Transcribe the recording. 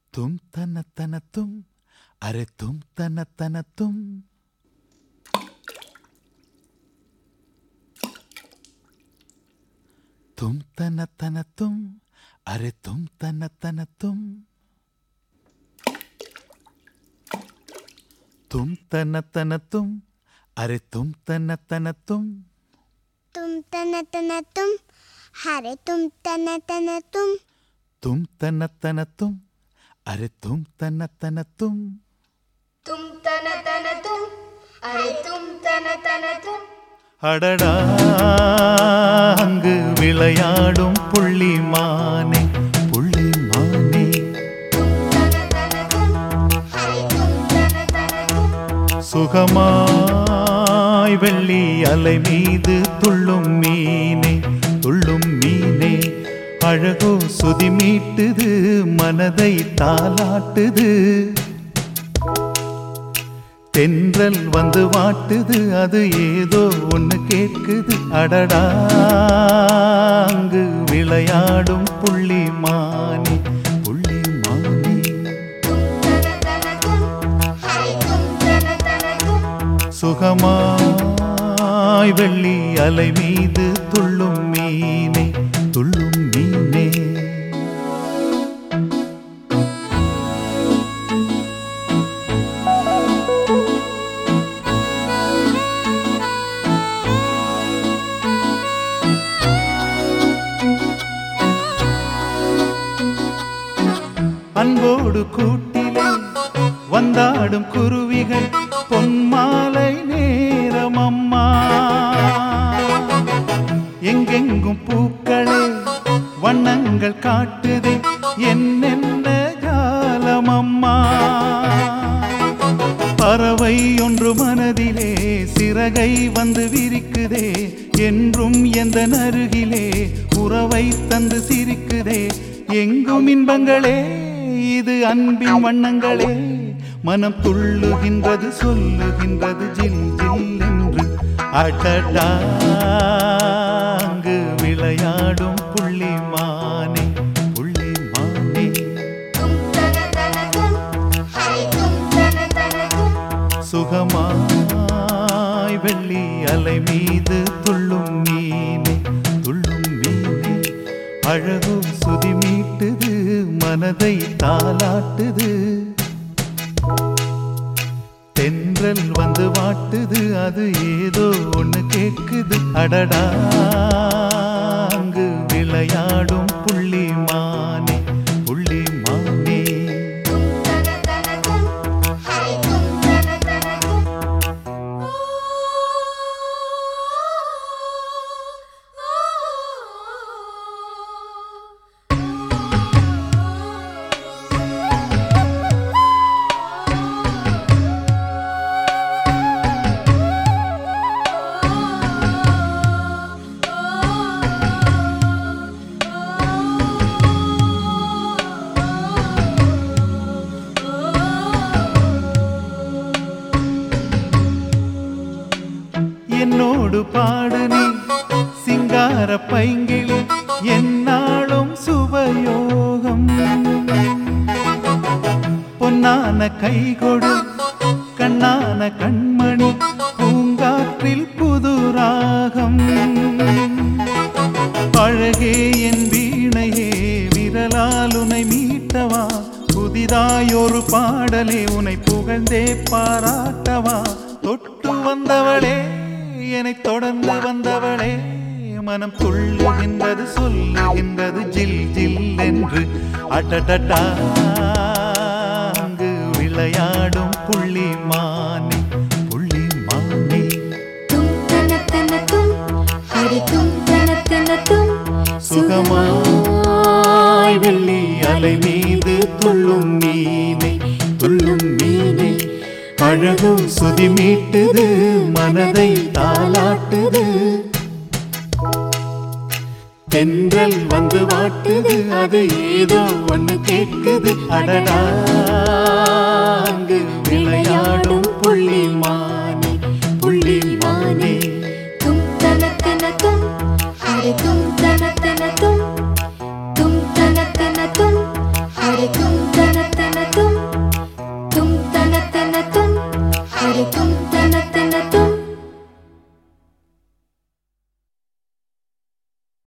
तुम तन तन तुम अरे तुम तन तन तुम तुम तन तन तुम अरे तुम तन तन तुम तुम तन तन तुम अरे तुम तन तन तुम तुम तन तन तुम हरे तुम तन तन तुम तुम तन तन तुम अरे तुम तन तन तुम तुम तन तन तुम अरे तुम तन तन तुम அடடா அங்கு விளையாடும் புள்ளி மானே புள்ளி மானே तन तन तुम अरे तुम तन तन तुम சுகமாய் வெள்ளி அலை மீது துள்ளும் மீனே துள்ளும் மீனே அழகோ சுதி மீட்டுது மனதை தாலாட்டுது தென்றல் வந்து வாட்டுது அது ஏதோ ஒண்ணு கேட்குது அடடா அங்கு விளையாடும் புள்ளி மானே புள்ளி மானே तन तन तुम अरे तुम तन तन तुम சுகமாய் வெள்ளி அலை மீது துள்ளும் மீனே துள்ளும் மீனே அன்போடு கூட்டிலே வந்தாடும் குருவிகள் பொன்மாலை நேரம் அம்மா எங்கெங்கும் பூக்களே வண்ணங்கள் காட்டுதே என்னென்ன ஜாலம் அம்மா பறவை ஒன்று மனதிலே சிறகை வந்து விரிக்குதே என்றும் எந்த நருகிலே உறவை தந்து சிரிக்குதே எங்கும் இன்பங்களே இது அன்பின் வண்ணங்களே மனம் துள்ளுகின்றது சொல்லுகின்றது ஜில் ஜில் என்று அடடா அங்கு விளையாடும் புள்ளி மானே புள்ளி மானே तुम तन तन तुम अरे तुम तन तन तुम சுகமாய் வெள்ளி அலை மீது துள்ளும் மீனே துள்ளும் மீனே அழகு சுதி மீட்டுது மனதை தாலாட்டுது தென்றல் வந்து வாட்டுது அது ஏதோ ஒண்ணு கேக்குது அடடா அங்கு விளையாடும் புள்ளி மானே புள்ளி மானே तन तन तुम अरे तुम तन तन तुम என்னோடு பாடு நீ சிங்கார பைங்கிளி என்னாலும் சுபயோகம் பொன்னான கைகொடு கண்ணான கண்மணி பூங்காற்றில் புது ராகம் அழகே என் வீணையே விரலால் உனை மீட்டவா புதிதாயொரு பாடலே உனை புகழ்ந்தே பாராட்டவா தொட்டு வந்தவளே என்னை தொடர்ந்து வந்தவளே மனம் துள்ளுகின்றது சொல்லுகின்றது ஜில் ஜில் என்று அடடடா அங்கு விளையாடும் புள்ளி மானே புள்ளி மானே तुम तन तन तुम अरे तुम तन तन तुम சுகமாய் வெள்ளி அலை மீது துள்ளும் மீனே துள்ளும் மீனே அழகும் சுதி மீட்டுது மனதை தாளாட்டுது தென்றல் வந்து வாட்டுது அது ஏதோ ஒண்ணு கேட்குது அடடா